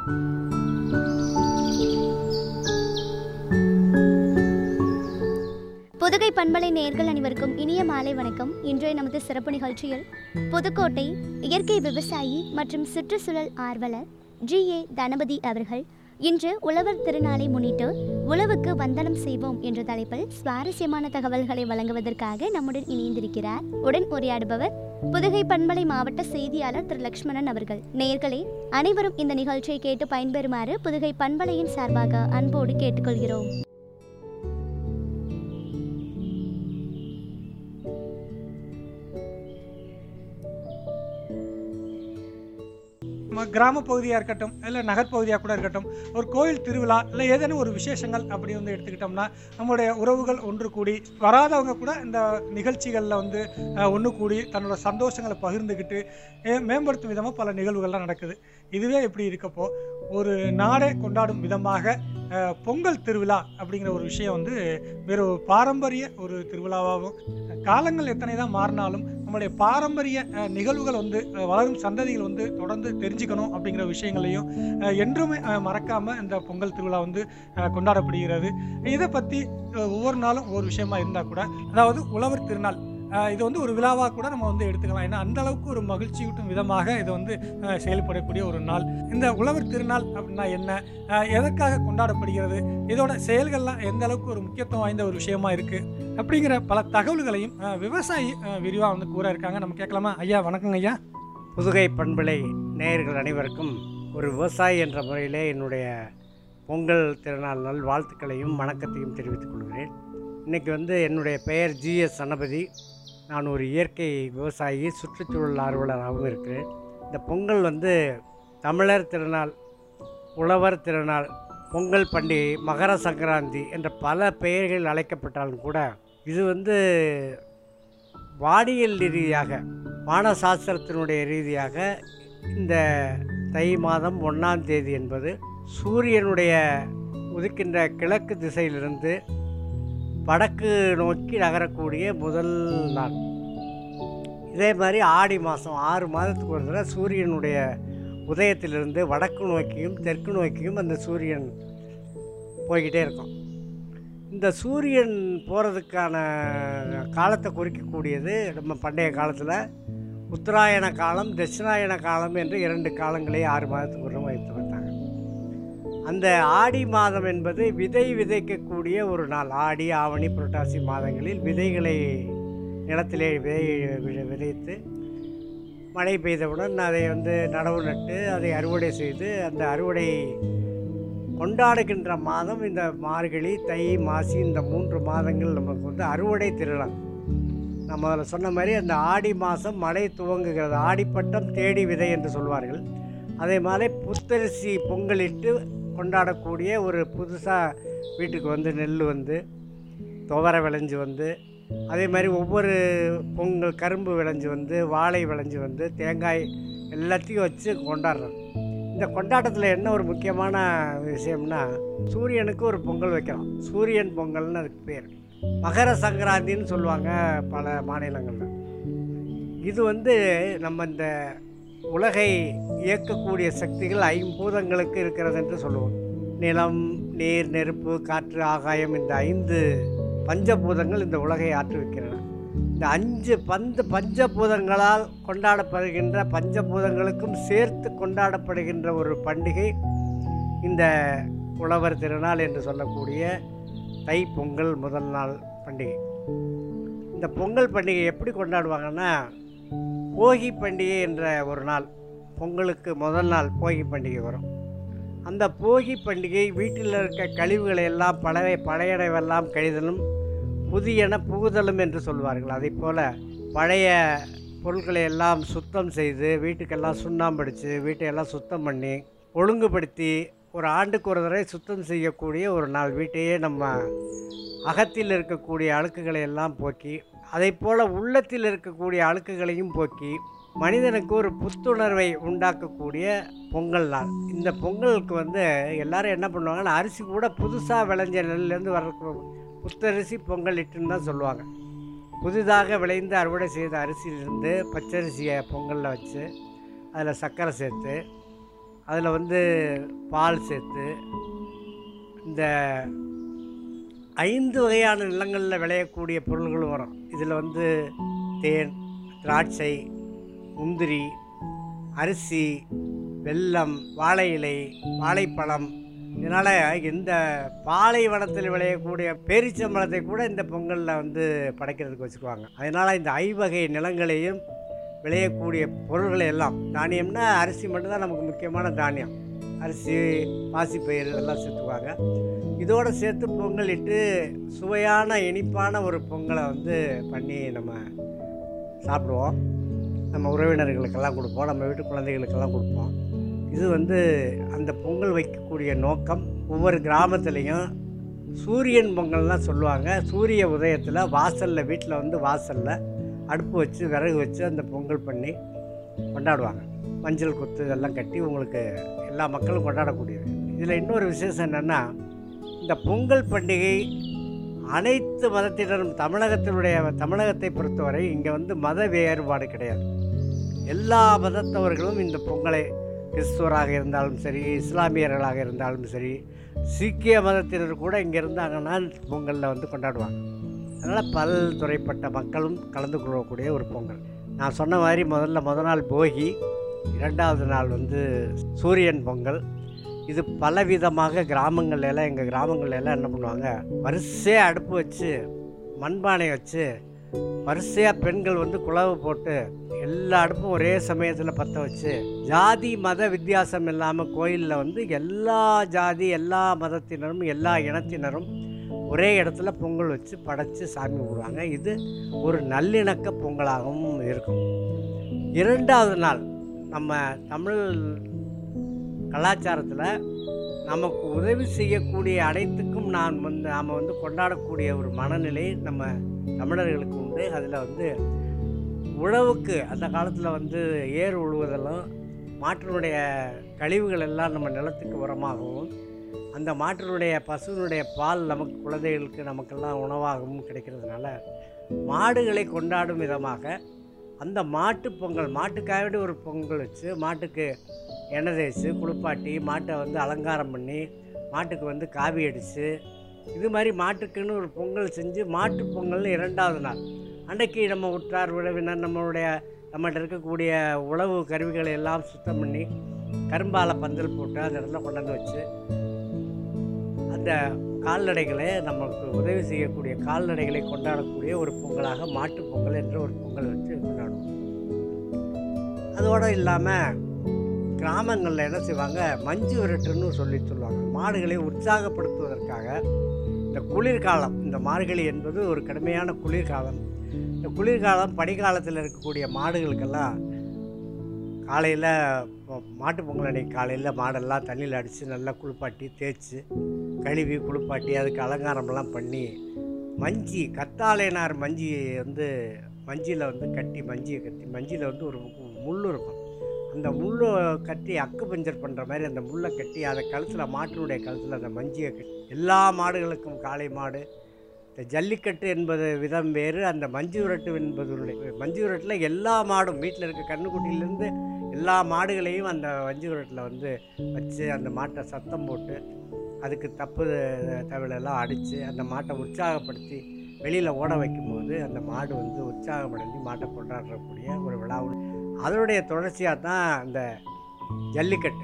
புதுகை பண்பலை நேர்கள் அனைவருக்கும் இனிய மாலை வணக்கம் இன்றைய நமது சிறப்பு நிகழ்ச்சியில் புதுக்கோட்டை இயற்கை விவசாயி மற்றும் சுற்றுச்சூழல் ஆர்வலர் ஜி ஏ தனபதி அவர்கள் இன்று உழவர் திருநாளை முன்னிட்டு உழவுக்கு வந்தனம் செய்வோம் என்ற தலைப்பில் சுவாரஸ்யமான தகவல்களை வழங்குவதற்காக நம்முடன் இணைந்திருக்கிறார் உடன் உரையாடுபவர் புதுகை பண்பலை மாவட்ட செய்தியாளர் திரு லக்ஷ்மணன் அவர்கள் நேர்களே அனைவரும் இந்த நிகழ்ச்சியை கேட்டு பயன்பெறுமாறு புதுகை பண்பலையின் சார்பாக அன்போடு கேட்டுக்கொள்கிறோம் நம்ம கிராம பகுதியாக இருக்கட்டும் இல்லை நகர்ப்பகுதியாக கூட இருக்கட்டும் ஒரு கோயில் திருவிழா இல்லை ஏதேனும் ஒரு விசேஷங்கள் அப்படி வந்து எடுத்துக்கிட்டோம்னா நம்மளுடைய உறவுகள் ஒன்று கூடி வராதவங்க கூட இந்த நிகழ்ச்சிகளில் வந்து அஹ், ஒன்று கூடி தன்னோட சந்தோஷங்களை பகிர்ந்துக்கிட்டு அஹ், மேம்படுத்தும் விதமாக பல நிகழ்வுகள்லாம் நடக்குது இதுவே இப்படி இருக்கப்போ ஒரு நாடே கொண்டாடும் விதமாக அஹ், பொங்கல் திருவிழா அப்படிங்கிற ஒரு விஷயம் வந்து வெறும் பாரம்பரிய ஒரு திருவிழாவாகவும் காலங்கள் எத்தனை தான் மாறினாலும் நம்மளுடைய பாரம்பரிய அஹ், நிகழ்வுகள் வந்து அஹ், வளரும் சந்ததிகள் வந்து தொடர்ந்து தெரிஞ்சுக்கணும் அப்படிங்கிற விஷயங்களையும் அஹ், என்றுமே அஹ், மறக்காம இந்த பொங்கல் திருவிழா வந்து அஹ், கொண்டாடப்படுகிறது இதை பற்றி ஒவ்வொரு நாளும் ஒவ்வொரு விஷயமா இருந்தால் கூட அதாவது உழவர் திருநாள் அஹ், இது வந்து ஒரு விழாவாக கூட நம்ம வந்து எடுத்துக்கலாம் ஏன்னா அந்த அளவுக்கு ஒரு மகிழ்ச்சியூட்டும் விதமாக இது வந்து அஹ், செயல்படக்கூடிய ஒரு நாள் இந்த உழவர் திருநாள் அப்படின்னா என்ன அஹ், எதற்காக கொண்டாடப்படுகிறது இதோட செயல்கள்லாம் எந்த அளவுக்கு ஒரு முக்கியத்துவம் வாய்ந்த ஒரு விஷயமா இருக்கு அப்படிங்கிற பல தகவல்களையும் அஹ், விவசாயி விரிவாக வந்து கூற இருக்காங்க நம்ம கேட்கலாமா ஐயா வணக்கங்க ஐயா புதுகை பண்பலை நேயர்கள் அனைவருக்கும் ஒரு விவசாயி என்ற முறையிலே என்னுடைய பொங்கல் திருநாள் நல் வாழ்த்துக்களையும் வணக்கத்தையும் தெரிவித்துக் கொள்கிறேன் இன்றைக்கி வந்து என்னுடைய பெயர் ஜிஎஸ் சனபதி நான் ஒரு இயற்கை விவசாயி சுற்றுச்சூழல் ஆர்வலராகவும் இருக்கிறேன் இந்த பொங்கல் வந்து தமிழர் திருநாள் உழவர் திருநாள் பொங்கல் பண்டிகை மகர சங்கராந்தி என்ற பல பெயர்கள் அழைக்கப்பட்டாலும் கூட இது வந்து வானியல் ரீதியாக வானசாஸ்திரத்தினுடைய ரீதியாக இந்த தை மாதம் ஒன்றாம் தேதி என்பது சூரியனுடைய உதிக்கின்ற கிழக்கு திசையிலிருந்து வடக்கு நோக்கி நகரக்கூடிய முதல் நாள் இதே மாதிரி ஆடி மாதம் ஆறு மாதத்துக்கு ஒரு தடவை சூரியனுடைய உதயத்திலிருந்து வடக்கு நோக்கியும் தெற்கு நோக்கியும் அந்த சூரியன் போய்கிட்டே இருக்கும் இந்த சூரியன் போகிறதுக்கான காலத்தை குறிக்கக்கூடியது நம்ம பண்டைய காலத்தில் உத்தராயண காலம் தட்சிணாயன காலம் என்று இரண்டு காலங்களை ஆறு மாதத்துக்கு ஒரு வைத்து வந்தாங்க அந்த ஆடி மாதம் என்பது விதை விதைக்கக்கூடிய ஒரு நாள் ஆடி ஆவணி புரட்டாசி மாதங்களில் விதைகளை நிலத்திலே விதை வி- விதைத்து மழை பெய்தவுடன் அதை வந்து நடவு நட்டு அதை அறுவடை செய்து அந்த அறுவடை கொண்டாடுகின்ற மாதம் இந்த மார்கழி தை மாசி இந்த மூன்று மாதங்கள் நமக்கு வந்து அறுவடை திருநாள் நம்ம அதில் சொன்ன மாதிரி அந்த ஆடி மாதம் மழை துவங்குகிறது ஆடிப்பட்டம் தேடி விதை என்று சொல்வார்கள் அதே மாதிரி புத்தரிசி பொங்கலிட்டு கொண்டாடக்கூடிய ஒரு புதுசாக வீட்டுக்கு வந்து நெல் வந்து துவரை விளைஞ்சு வந்து அதே மாதிரி ஒவ்வொரு பொங்கல் கரும்பு விளைஞ்சு வந்து வாழை விளைஞ்சு வந்து தேங்காய் எல்லாத்தையும் வச்சு கொண்டாடுறோம் இந்த கொண்டாட்டத்தில் என்ன ஒரு முக்கியமான விஷயம்னா சூரியனுக்கு ஒரு பொங்கல் வைக்கலாம் சூரியன் பொங்கல்னு அதுக்கு பேர் மகர சங்கராந்தின்னு சொல்லுவாங்க பல மாநிலங்களில் இது வந்து நம்ம இந்த உலகை இயக்கக்கூடிய சக்திகள் ஐம்பூதங்களுக்கு இருக்கிறது என்று சொல்லுவோம் நிலம் நீர் நெருப்பு காற்று ஆகாயம் இந்த ஐந்து பஞ்சபூதங்கள் இந்த உலகை ஆற்றுவிக்கின்றன இந்த அஞ்சு பந்து பஞ்சபூதங்களால் கொண்டாடப்படுகின்ற பஞ்சபூதங்களுக்கும் சேர்த்து கொண்டாடப்படுகின்ற ஒரு பண்டிகை இந்த உழவர் திருநாள் என்று சொல்லக்கூடிய தை பொங்கல் முதல் நாள் பண்டிகை இந்த பொங்கல் பண்டிகை எப்படி கொண்டாடுவாங்கன்னா போகி பண்டிகை என்ற ஒரு நாள் பொங்கலுக்கு முதல் நாள் போகி பண்டிகை வரும் அந்த போகி பண்டிகை வீட்டில் இருக்க கழிவுகளை எல்லாம் பழைய பழையனவெல்லாம் கழிதலும் புதியன புகுதலும் என்று சொல்வார்கள் அதே போல் பழைய பொருட்களை எல்லாம் சுத்தம் செய்து வீட்டுக்கெல்லாம் சுண்ணாம்படித்து வீட்டையெல்லாம் சுத்தம் பண்ணி ஒழுங்குபடுத்தி ஒரு ஆண்டுக்கு ஒரு தடவை சுத்தம் செய்யக்கூடிய ஒரு நாள் வீட்டையே நம்ம அகத்தில் இருக்கக்கூடிய அழுக்குகளை எல்லாம் போக்கி அதே போல் உள்ளத்தில் இருக்கக்கூடிய அழுக்குகளையும் போக்கி மனிதனுக்கு ஒரு புத்துணர்வை உண்டாக்கக்கூடிய பொங்கல் நாள் இந்த பொங்கலுக்கு வந்து எல்லாரும் என்ன பண்ணுவாங்கன்னா அரிசி கூட புதுசாக விளைஞ்ச நெல்லேருந்து வர புத்தரிசி பொங்கல் இட்டுன்னு தான் சொல்லுவாங்க புதிதாக விளைந்து அறுவடை செய்த அரிசியிலிருந்து பச்சரிசியை பொங்கலில் வச்சு அதில் சர்க்கரை சேர்த்து அதில் வந்து பால் சேர்த்து இந்த ஐந்து வகையான நிலங்களில் விளையக்கூடிய பொருள்களும் வரும் இதில் வந்து தேன் திராட்சை முந்திரி அரிசி வெல்லம் வாழை இலை வாழைப்பழம் இதனால் இந்த பாலைவனத்தில் விளையக்கூடிய பேரிச்சம்பழத்தை கூட இந்த பொங்கலில் வந்து படைக்கிறதுக்கு வச்சுக்குவாங்க அதனால் இந்த ஐவகை நிலங்களையும் விளையக்கூடிய பொருள்களை எல்லாம் தானியம்னா அரிசி மட்டும்தான் நமக்கு முக்கியமான தானியம் அரிசி பாசிப்பயிறு இதெல்லாம் சேர்த்துக்குவாங்க இதோடு சேர்த்து பொங்கலிட்டு சுவையான இனிப்பான ஒரு பொங்கலை வந்து பண்ணி நம்ம சாப்பிடுவோம் நம்ம உறவினர்களுக்கெல்லாம் கொடுப்போம் நம்ம வீட்டு குழந்தைகளுக்கெல்லாம் கொடுப்போம் இது வந்து அந்த பொங்கல் வைக்கக்கூடிய நோக்கம் ஒவ்வொரு கிராமத்துலேயும் சூரியன் பொங்கல்லாம் சொல்லுவாங்க சூரிய உதயத்தில் வாசலில் வீட்டில் வந்து வாசலில் அடுப்பு வச்சு விறகு வச்சு அந்த பொங்கல் பண்ணி கொண்டாடுவாங்க மஞ்சள் கொத்து இதெல்லாம் கட்டி உங்களுக்கு எல்லா மக்களும் கொண்டாடக்கூடியது இதில் இன்னொரு விசேஷம் என்னென்னா இந்த பொங்கல் பண்டிகை அனைத்து மதத்தினரும் தமிழகத்தினுடைய தமிழகத்தை பொறுத்தவரை இங்கே வந்து மத வேறுபாடு கிடையாது எல்லா மதத்தவர்களும் இந்த பொங்கலை கிறிஸ்துவராக இருந்தாலும் சரி இஸ்லாமியர்களாக இருந்தாலும் சரி சீக்கிய மதத்தினர் கூட இங்கே இருந்தாங்கன்னா பொங்கலில் வந்து கொண்டாடுவாங்க அதனால் பல்துறைப்பட்ட மக்களும் கலந்து கொள்ளக்கூடிய ஒரு பொங்கல் நான் சொன்ன மாதிரி முதல்ல முத நாள் போகி இரண்டாவது நாள் வந்து சூரியன் பொங்கல் இது பலவிதமாக கிராமங்கள்ல எல்லாம் எங்கள் கிராமங்கள்ல எல்லாம் என்ன பண்ணுவாங்க வரிசையாக அடுப்பு வச்சு மண்பானை வச்சு வரிசையாக பெண்கள் வந்து குழவு போட்டு எல்லா அடுப்பும் ஒரே சமயத்தில் பற்ற வச்சு ஜாதி மத வித்தியாசம் இல்லாமல் கோயிலில் வந்து எல்லா ஜாதி எல்லா மதத்தினரும் எல்லா இனத்தினரும் ஒரே இடத்துல பொங்கல் வச்சு படைச்சு சாமி கும்பிடுவாங்க இது ஒரு நல்லிணக்க பொங்கலாகவும் இருக்கும் இரண்டாவது நாள் நம்ம தமிழ் கலாச்சாரத்தில் நமக்கு உதவி செய்யக்கூடிய அனைத்துக்கும் நான் வந்து நாம் வந்து கொண்டாடக்கூடிய ஒரு மனநிலை நம்ம தமிழர்களுக்கு உண்டு அதில் வந்து உழவுக்கு அந்த காலத்தில் வந்து ஏர் உழுவதெல்லாம் மாட்டினுடைய கழிவுகள் எல்லாம் நம்ம நிலத்துக்கு உரமாகவும் அந்த மாட்டினுடைய பசுவினுடைய பால் நமக்கு குழந்தைகளுக்கு நமக்கெல்லாம் உணவாகவும் கிடைக்கிறதுனால மாடுகளை கொண்டாடும் விதமாக அந்த மாட்டு பொங்கல் மாட்டுக்காக வேண்டி ஒரு பொங்கல் வச்சு மாட்டுக்கு எண்ணெய் தேய்ச்சி குளிப்பாட்டி மாட்டை வந்து அலங்காரம் பண்ணி மாட்டுக்கு வந்து காவி அடித்து இது மாதிரி மாட்டுக்குன்னு ஒரு பொங்கல் செஞ்சு மாட்டு பொங்கல்னு இரண்டாவது நாள் அன்றைக்கி நம்ம உற்றார் உறவினர் நம்மளுடைய நம்மகிட்ட இருக்கக்கூடிய உழவு கருவிகளை எல்லாம் சுத்தம் பண்ணி கரும்பால பந்தல் போட்டு அந்த இடத்துல கொண்டாந்து வச்சு அந்த கால்நடைகளை நமக்கு உதவி செய்யக்கூடிய கால்நடைகளை கொண்டாடக்கூடிய ஒரு பொங்கலாக மாட்டுப் பொங்கல் என்ற ஒரு பொங்கல் வச்சு கொண்டாடுவோம் அதோடு இல்லாமல் கிராமங்களில் என்ன செய்வாங்க மஞ்சு விரட்டுன்னு சொல்லி சொல்லுவாங்க மாடுகளை உற்சாகப்படுத்துவதற்காக இந்த குளிர்காலம் இந்த மார்கழி என்பது ஒரு கடுமையான குளிர்காலம் இந்த குளிர்காலம் பனிக்காலத்தில் இருக்கக்கூடிய மாடுகளுக்கெல்லாம் காலையில் மாட்டுப் பொங்கல் அன்னைக்கு காலையில் மாடெல்லாம் தண்ணியில் அடித்து நல்லா குளிப்பாட்டி தேய்ச்சி கழுவி குளிப்பாட்டி அதுக்கு அலங்காரமெல்லாம் பண்ணி மஞ்சி கத்தாழைனார் மஞ்சி வந்து மஞ்சியில் வந்து கட்டி மஞ்சியை கட்டி மஞ்சியில் வந்து ஒரு முள் இருக்கும் அந்த முள்ளை கட்டி அக்கு பஞ்சர் பண்ணுற மாதிரி அந்த முள்ளை கட்டி அதை கழுத்தில் மாட்டினுடைய கழுத்தில் அந்த மஞ்சியை கட்டி எல்லா மாடுகளுக்கும் காளை மாடு இந்த ஜல்லிக்கட்டு என்பது விதம் வேறு அந்த மஞ்சு விரட்டு என்பது மஞ்சு விரட்டில் எல்லா மாடும் வீட்டில் இருக்க கண்ணுக்குட்டியிலேருந்து எல்லா மாடுகளையும் அந்த மஞ்சு விரட்டில் வந்து வச்சு அந்த மாட்டை சத்தம் போட்டு அதுக்கு தப்பு தவிலெல்லாம் அடித்து அந்த மாட்டை உற்சாகப்படுத்தி வெளியில் ஓட வைக்கும்போது அந்த மாடு வந்து உற்சாகமடைஞ்சு மாட்டை கொண்டாடக்கூடிய ஒரு விழா அதனுடைய தொடர்ச்சியாக தான் அந்த ஜல்லிக்கட்டு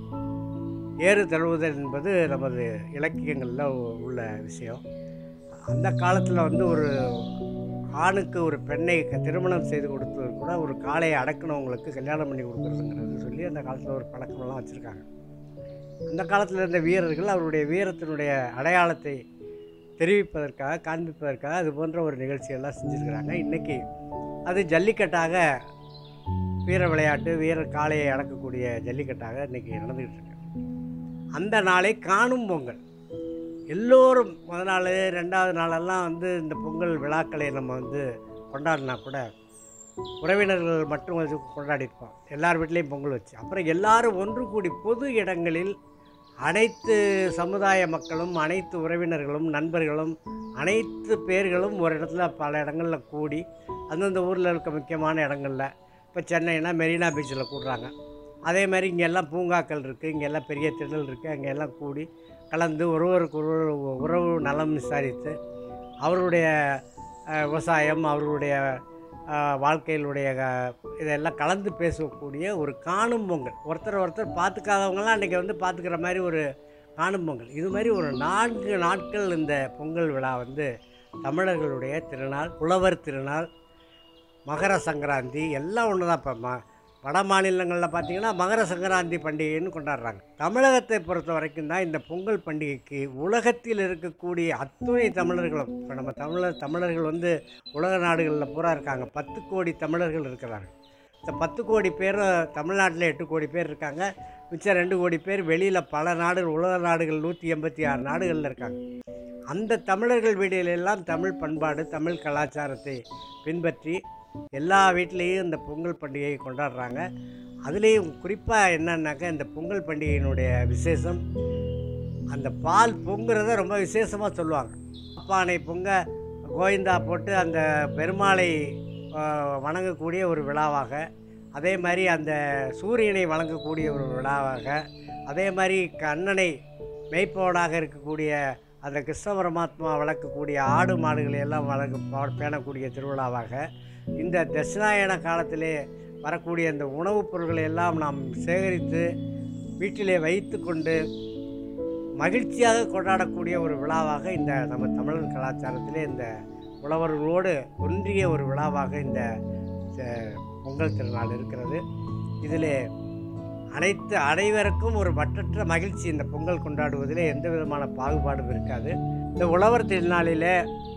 ஏறு தழுவுதல் என்பது நமது இலக்கியங்களில் உள்ள விஷயம் அந்த காலத்தில் வந்து ஒரு ஆணுக்கு ஒரு பெண்ணை க- திருமணம் செய்து கொடுத்தது கூட ஒரு காளையை அடக்கினவங்களுக்கு கல்யாணம் பண்ணி கொடுக்குறதுங்கிறது சொல்லி அந்த காலத்தில் ஒரு பழக்கமெல்லாம் வச்சுருக்காங்க அந்த காலத்தில் இருந்த வீரர்கள் அவருடைய வீரத்தினுடைய அடையாளத்தை தெரிவிப்பதற்காக காண்பிப்பதற்காக அது போன்ற ஒரு நிகழ்ச்சியெல்லாம் செஞ்சுருக்கிறாங்க இன்றைக்கி அது ஜல்லிக்கட்டாக வீர விளையாட்டு வீரர் காளையை அடக்கக்கூடிய ஜல்லிக்கட்டாக இன்றைக்கி நடந்துக்கிட்டு இருக்கு அந்த நாளை காணும் பொங்கல் எல்லோரும் முத நாள் ரெண்டாவது நாளெல்லாம் வந்து இந்த பொங்கல் விழாக்களை நம்ம வந்து கொண்டாடினா கூட உறவினர்கள் மட்டும் வச்சு கொண்டாடிருப்போம் எல்லார் வீட்லேயும் பொங்கல் வச்சு அப்புறம் எல்லாரும் ஒன்று கூடி பொது இடங்களில் அனைத்து சமுதாய மக்களும் அனைத்து உறவினர்களும் நண்பர்களும் அனைத்து பேர்களும் ஒரு இடத்துல பல இடங்களில் கூடி அந்தந்த ஊரில் இருக்க முக்கியமான இடங்களில் இப்போ சென்னைனா மெரினா பீச்சில் கூடுறாங்க அதே மாதிரி இங்கே எல்லாம் பூங்காக்கள் இருக்குது இங்கே எல்லாம் பெரிய திடல் இருக்குது அங்கே எல்லாம் கூடி கலந்து ஒருவருக்கு ஒருவர் உறவு நலம் விசாரித்து அவருடைய அஹ், விவசாயம் அவர்களுடைய அஹ், வாழ்க்கையிலுடைய அஹ், இதெல்லாம் கலந்து பேசக்கூடிய ஒரு காணும் பொங்கல் ஒருத்தர் ஒருத்தர் பார்த்துக்காதவங்களாம் அன்றைக்கி வந்து பார்த்துக்கிற மாதிரி ஒரு காணும் பொங்கல் இது மாதிரி ஒரு நான்கு நாட்கள் இந்த பொங்கல் விழா வந்து தமிழர்களுடைய திருநாள் உழவர் திருநாள் மகர சங்கராந்தி எல்லாம் ஒன்று தான் இப்போ ம வட மாநிலங்களில் பார்த்தீங்கன்னா மகர சங்கராந்தி பண்டிகைன்னு கொண்டாடுறாங்க தமிழகத்தை பொறுத்த வரைக்கும் தான் இந்த பொங்கல் பண்டிகைக்கு உலகத்தில் இருக்கக்கூடிய அத்துணை தமிழர்களும் இப்போ நம்ம தமிழர் தமிழர்கள் வந்து உலக நாடுகளில் பூரா இருக்காங்க பத்து கோடி தமிழர்கள் இருக்கிறாங்க இந்த பத்து கோடி பேர் தமிழ்நாட்டில் எட்டு கோடி பேர் இருக்காங்க மிச்சம் ரெண்டு கோடி பேர் வெளியில் பல நாடுகள் உலக நாடுகள் நூற்றி எண்பத்தி ஆறு நாடுகளில் இருக்காங்க அந்த தமிழர்கள் வீடுகளெல்லாம் தமிழ் பண்பாடு தமிழ் கலாச்சாரத்தை பின்பற்றி எல்லா வீட்லேயும் இந்த பொங்கல் பண்டிகையை கொண்டாடுறாங்க அதுலேயும் குறிப்பாக என்னன்னாக்கா இந்த பொங்கல் பண்டிகையினுடைய விசேஷம் அந்த பால் பொங்குறத ரொம்ப விசேஷமாக சொல்லுவாங்க பானை பொங்க கோவிந்தா போட்டு அந்த பெருமாளை ஆ, வணங்கக்கூடிய ஒரு விழாவாக அதே மாதிரி அந்த சூரியனை வணங்கக்கூடிய ஒரு விழாவாக அதே மாதிரி கண்ணனை மெய்ப்பவனாக இருக்கக்கூடிய அந்த கிருஷ்ண பரமாத்மா வளர்க்கக்கூடிய ஆடு மாடுகளை எல்லாம் வளர்க்க பா- பேணக்கூடிய திருவிழாவாக இந்த தட்சிணாயன காலத்திலே வரக்கூடிய அந்த உணவுப் பொருட்களை எல்லாம் நாம் சேகரித்து வீட்டிலே வைத்து கொண்டு மகிழ்ச்சியாக கொண்டாடக்கூடிய ஒரு விழாவாக இந்த நம்ம தமிழர் கலாச்சாரத்திலே இந்த உழவர்களோடு ஒன்றிய ஒரு விழாவாக இந்த ச- பொங்கல் திருநாள் இருக்கிறது இதில் அனைத்து அனைவருக்கும் ஒரு மற்றற்ற மகிழ்ச்சி இந்த பொங்கல் கொண்டாடுவதிலே எந்த விதமான பாகுபாடும் இருக்காது இந்த உழவர் திருநாளிலே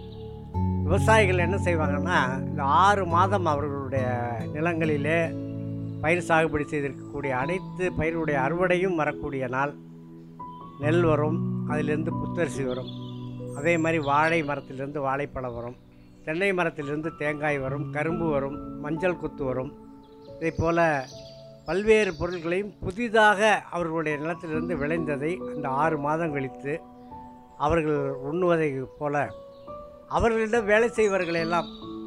விவசாயிகள் என்ன செய்வாங்கன்னா இந்த ஆறு மாதம் அவர்களுடைய நிலங்களிலே பயிர் சாகுபடி செய்திருக்கக்கூடிய அனைத்து பயிருடைய அறுவடையும் வரக்கூடிய நாள் நெல் வரும் அதிலிருந்து புத்தரிசி வரும் அதே மாதிரி வாழை மரத்திலிருந்து வாழைப்பழம் வரும் தென்னை மரத்திலிருந்து தேங்காய் வரும் கரும்பு வரும் மஞ்சள் குத்து வரும் இதே போல் பல்வேறு பொருட்களையும் புதிதாக அவர்களுடைய நிலத்திலிருந்து விளைந்ததை அந்த ஆறு மாதம் கழித்து அவர்கள் உண்ணுவதை போல அவர்களிடம் வேலை செய்வர்கள் எல்லாம்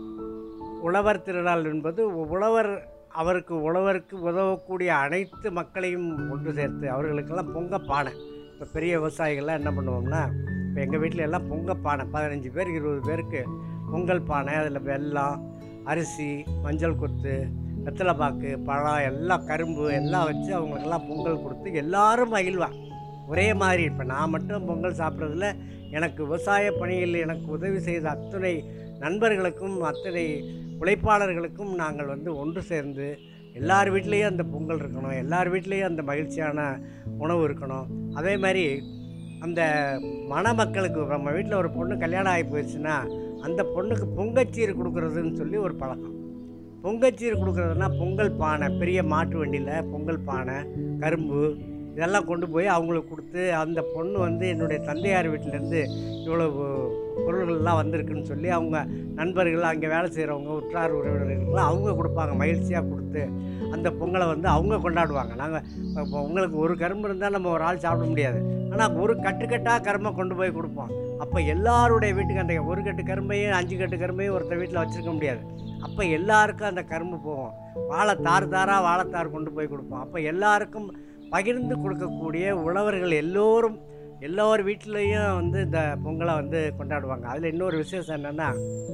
உழவர் திருநாள் என்பது உழவர் அவருக்கு உழவருக்கு உதவக்கூடிய அனைத்து மக்களையும் ஒன்று சேர்த்து அவர்களுக்கெல்லாம் பொங்க பானை இப்போ பெரிய விவசாயிகள்லாம் என்ன பண்ணுவோம்னா இப்போ எங்கள் வீட்டில் எல்லாம் பொங்க பானை பதினஞ்சு பேர் இருபது பேருக்கு பொங்கல் பானை அதில் வெல்லம் அரிசி மஞ்சள் கொத்து வெத்தலைப்பாக்கு பழம் எல்லாம் கரும்பு எல்லாம் வச்சு அவங்களுக்கெல்லாம் பொங்கல் கொடுத்து எல்லாரும் மகிழ்வா ஒரே மாதிரி இப்போ நான் மட்டும் பொங்கல் சாப்பிட்றதுல எனக்கு விவசாய பணியில் எனக்கு உதவி செய்த அத்தனை நண்பர்களுக்கும் அத்தனை உழைப்பாளர்களுக்கும் நாங்கள் வந்து ஒன்று சேர்ந்து எல்லார் வீட்லேயும் அந்த பொங்கல் இருக்கணும் எல்லார் வீட்லேயும் அந்த மகிழ்ச்சியான உணவு இருக்கணும் அதே மாதிரி அந்த மணமக்களுக்கு நம்ம வீட்டில் ஒரு பொண்ணு கல்யாணம் ஆகி போயிடுச்சுன்னா அந்த பொண்ணுக்கு பொங்கச்சீர் கொடுக்குறதுன்னு சொல்லி ஒரு பழக்கம் பொங்கச்சீர் கொடுக்குறதுனா பொங்கல் பானை பெரிய மாட்டு வண்டியில் பொங்கல் பானை கரும்பு இதெல்லாம் கொண்டு போய் அவங்களுக்கு கொடுத்து அந்த பொண்ணு வந்து என்னுடைய தந்தையார் வீட்டிலேருந்து இவ்வளவு பொருள்கள்லாம் வந்திருக்குன்னு சொல்லி அவங்க நண்பர்கள் அங்கே வேலை செய்கிறவங்க உற்றார் உறவினர்கள்லாம் அவங்க கொடுப்பாங்க மகிழ்ச்சியாக கொடுத்து அந்த பொங்கலை வந்து அவங்க கொண்டாடுவாங்க நாங்கள் இப்போ உங்களுக்கு ஒரு கரும்பு இருந்தால் நம்ம ஒரு ஆள் சாப்பிட முடியாது ஆனால் ஒரு கட்டுக்கட்டாக கரும்பை கொண்டு போய் கொடுப்போம் அப்போ எல்லாருடைய வீட்டுக்கு அந்த ஒரு கட்டு கரும்பையும் அஞ்சு கட்டு கரும்பையும் ஒருத்தர் வீட்டில் வச்சுருக்க முடியாது அப்போ எல்லாருக்கும் அந்த கரும்பு போகும் வாழை தார் தாராக வாழைத்தார் கொண்டு போய் கொடுப்போம் அப்போ எல்லாருக்கும் பகிர்ந்து கொடுக்கக்கூடிய உழவர்கள் எல்லோரும் எல்லோர் வீட்லேயும் வந்து இந்த பொங்கலை வந்து கொண்டாடுவாங்க அதில் இன்னொரு விசேஷம் என்னென்னா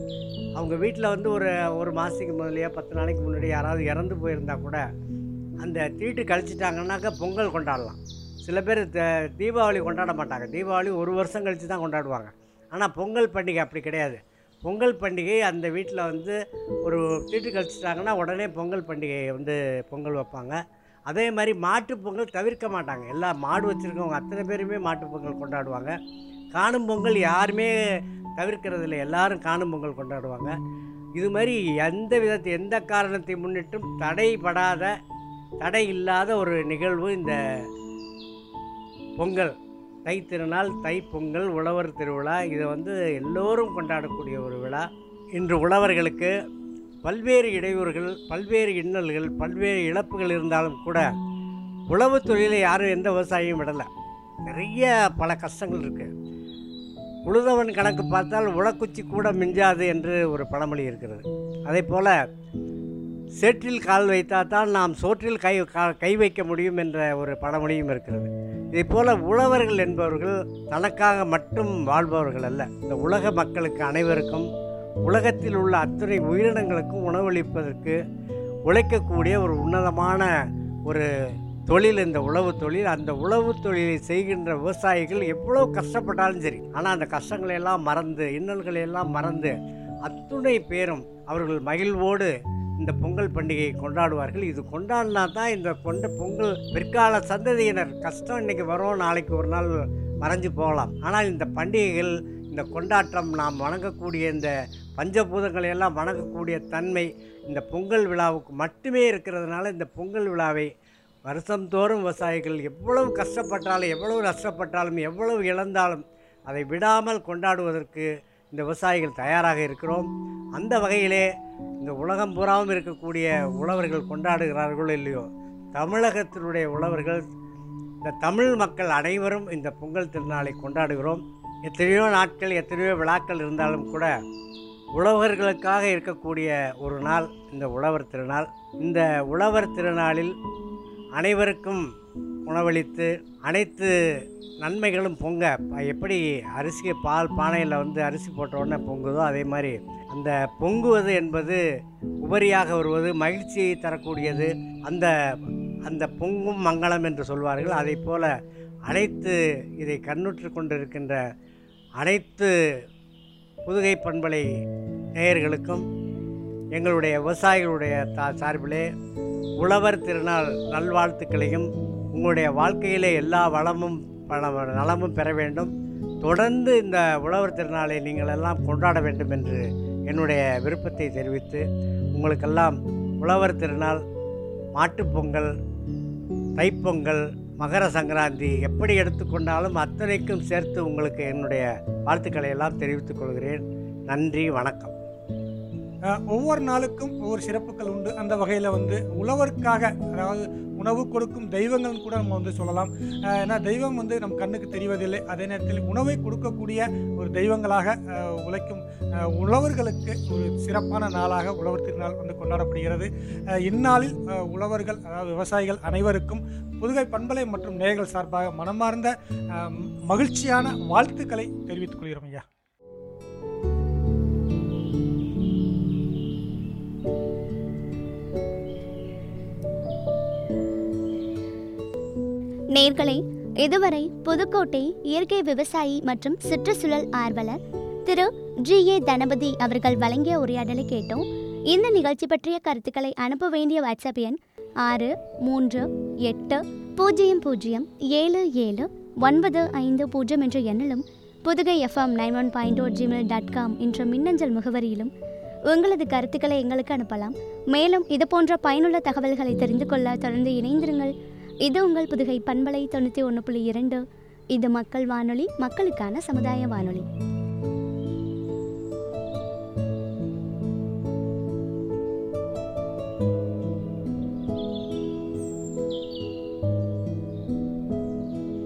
அவங்க வீட்டில் வந்து ஒரு ஒரு மாதத்துக்கு முதலையோ பத்து நாளைக்கு முன்னாடி யாராவது இறந்து போயிருந்தா கூட அந்த தீட்டு கழிச்சிட்டாங்கன்னாக்கா பொங்கல் கொண்டாடலாம் சில பேர் த- தீபாவளி கொண்டாட மாட்டாங்க தீபாவளி ஒரு வருஷம் கழித்து தான் கொண்டாடுவாங்க ஆனால் பொங்கல் பண்டிகை அப்படி கிடையாது பொங்கல் பண்டிகை அந்த வீட்டில் வந்து ஒரு தீட்டு கழிச்சிட்டாங்கன்னா உடனே பொங்கல் பண்டிகையை வந்து பொங்கல் வைப்பாங்க அதே மாதிரி மாட்டுப் பொங்கல் தவிர்க்க மாட்டாங்க எல்லா மாடு வச்சுருக்கவங்க அத்தனை பேருமே மாட்டுப் பொங்கல் கொண்டாடுவாங்க காணும் பொங்கல் யாருமே தவிர்க்கிறது இல்லை எல்லாரும் காணும் பொங்கல் கொண்டாடுவாங்க இது மாதிரி எந்த விதத்தை எந்த காரணத்தை முன்னிட்டும் தடைபடாத தடை இல்லாத ஒரு நிகழ்வு இந்த பொங்கல் தை திருநாள் தை பொங்கல் உழவர் திருவிழா இதை வந்து எல்லோரும் கொண்டாடக்கூடிய ஒரு விழா இன்று உழவர்களுக்கு பல்வேறு இடையூறுகள் பல்வேறு இன்னல்கள் பல்வேறு இழப்புகள் இருந்தாலும் கூட உழவு தொழிலை யாரும் எந்த விவசாயியும் விடலை நிறைய பல கஷ்டங்கள் இருக்குது உழுதவன் கணக்கு பார்த்தால் உழக்குச்சி கூட மிஞ்சாது என்று ஒரு பழமொழி இருக்கிறது அதே போல் சேற்றில் கால் வைத்தால் தான் நாம் சோற்றில் கை கா- கை வைக்க முடியும் என்ற ஒரு பழமொழியும் இருக்கிறது இதே போல் உழவர்கள் என்பவர்கள் தனக்காக மட்டும் வாழ்பவர்கள் அல்ல இந்த உலக மக்களுக்கு அனைவருக்கும் உலகத்தில் உள்ள அத்தனை உயிரினங்களுக்கும் உணவளிப்பதற்கு உழைக்கக்கூடிய ஒரு உன்னதமான ஒரு தொழில் இந்த உழவு தொழில் அந்த உழவு தொழிலை செய்கின்ற விவசாயிகள் எவ்வளோ கஷ்டப்பட்டாலும் சரி ஆனால் அந்த கஷ்டங்களை எல்லாம் மறந்து இன்னல்களை எல்லாம் மறந்து அத்துணை பேரும் அவர்கள் மகிழ்வோடு இந்த பொங்கல் பண்டிகையை கொண்டாடுவார்கள் இது கொண்டாடினா தான் இந்த கொண்ட பொங்கல் பிற்கால சந்ததியினர் கஷ்டம் இன்னைக்கு வரும் நாளைக்கு ஒரு நாள் மறைஞ்சு போகலாம் ஆனால் இந்த பண்டிகைகள் இந்த கொண்டாட்டம் நாம் வணங்கக்கூடிய இந்த பஞ்சபூதங்களை எல்லாம் வணங்கக்கூடிய தன்மை இந்த பொங்கல் விழாவுக்கு மட்டுமே இருக்கிறதுனால இந்த பொங்கல் விழாவை வருஷந்தோறும் விவசாயிகள் எவ்வளவு கஷ்டப்பட்டாலும் எவ்வளவு நஷ்டப்பட்டாலும் எவ்வளவு இழந்தாலும் அதை விடாமல் கொண்டாடுவதற்கு இந்த விவசாயிகள் தயாராக இருக்கிறோம் அந்த வகையிலே இந்த உலகம் பூராவும் இருக்கக்கூடிய உழவர்கள் கொண்டாடுகிறார்களோ இல்லையோ தமிழகத்தினுடைய உழவர்கள் இந்த தமிழ் மக்கள் அனைவரும் இந்த பொங்கல் திருநாளை கொண்டாடுகிறோம் எத்தனையோ நாட்கள் எத்தனையோ விழாக்கள் இருந்தாலும் கூட உழவர்களுக்காக இருக்கக்கூடிய ஒரு நாள் இந்த உழவர் திருநாள் இந்த உழவர் திருநாளில் அனைவருக்கும் உணவளித்து அனைத்து நன்மைகளும் பொங்க ப- எப்படி அரிசி பால் பானையில் வந்து அரிசி போட்ட உடனே பொங்குதோ அதே மாதிரி அந்த பொங்குவது என்பது உபரியாக வருவது மகிழ்ச்சியை தரக்கூடியது அந்த அந்த பொங்கும் மங்களம் என்று சொல்வார்கள் அதை போல அனைத்து இதை கண்ணுற்று கொண்டிருக்கின்ற அனைத்து புதுகை பண்பலை நேயர்களுக்கும் எங்களுடைய விவசாயிகளுடைய தா சார்பிலே உழவர் திருநாள் நல்வாழ்த்துக்களையும் உங்களுடைய வாழ்க்கையிலே எல்லா வளமும் பல நலமும் பெற வேண்டும் தொடர்ந்து இந்த உழவர் திருநாளை நீங்கள் எல்லாம் கொண்டாட வேண்டும் என்று என்னுடைய விருப்பத்தை தெரிவித்து உங்களுக்கெல்லாம் உழவர் திருநாள் மாட்டுப்பொங்கல் தைப்பொங்கல் மகர சங்கராந்தி எப்படி எடுத்துக்கொண்டாலும் அத்தனைக்கும் சேர்த்து உங்களுக்கு என்னுடைய வாழ்த்துக்களை எல்லாம் தெரிவித்துக் கொள்கிறேன் நன்றி வணக்கம் அஹ், ஒவ்வொரு நாளுக்கும் ஒவ்வொரு சிறப்புகள் உண்டு அந்த வகையில் வந்து உழவருக்காக அதாவது உணவு கொடுக்கும் தெய்வங்கள்னு கூட நம்ம வந்து சொல்லலாம் அஹ், ஏன்னா தெய்வம் வந்து நம் கண்ணுக்கு தெரிவதில்லை அதே நேரத்தில் உணவை கொடுக்கக்கூடிய ஒரு தெய்வங்களாக அஹ், உழைக்கும் அஹ், உழவர்களுக்கு ஒரு சிறப்பான நாளாக உழவர் திருநாள் வந்து கொண்டாடப்படுகிறது அஹ், இந்நாளில் அஹ், உழவர்கள் அதாவது விவசாயிகள் அனைவருக்கும் புதுகை பண்பலை மற்றும் நேயர்கள் சார்பாக மனமார்ந்த அஹ், மகிழ்ச்சியான வாழ்த்துக்களை தெரிவித்துக் கொள்கிறோம் ஐயா நேர்களே இதுவரை புதுக்கோட்டை இயற்கை விவசாயி மற்றும் சுற்றுச்சூழல் ஆர்வலர் திரு ஜி ஏ தனபதி அவர்கள் வழங்கிய உரையாடலை கேட்டோம் இந்த நிகழ்ச்சி பற்றிய கருத்துக்களை அனுப்ப வேண்டிய வாட்ஸ்அப் எண் ஆறு மூன்று எட்டு பூஜ்ஜியம் பூஜ்ஜியம் ஏழு ஏழு ஒன்பது ஐந்து பூஜ்ஜியம் என்ற எண்ணிலும் Pudukai FM nine one point O Gmail dot com என்ற மின்னஞ்சல் முகவரியிலும் உங்களது கருத்துக்களை எங்களுக்கு அனுப்பலாம் மேலும் இது போன்ற பயனுள்ள தகவல்களை தெரிந்து கொள்ள தொடர்ந்து இணைந்திருங்கள் இது உங்கள் புதுகை பண்பலை தொண்ணூற்றி ஒன்று புள்ளி இரண்டு இது மக்கள் வானொலி மக்களுக்கான சமுதாய வானொலி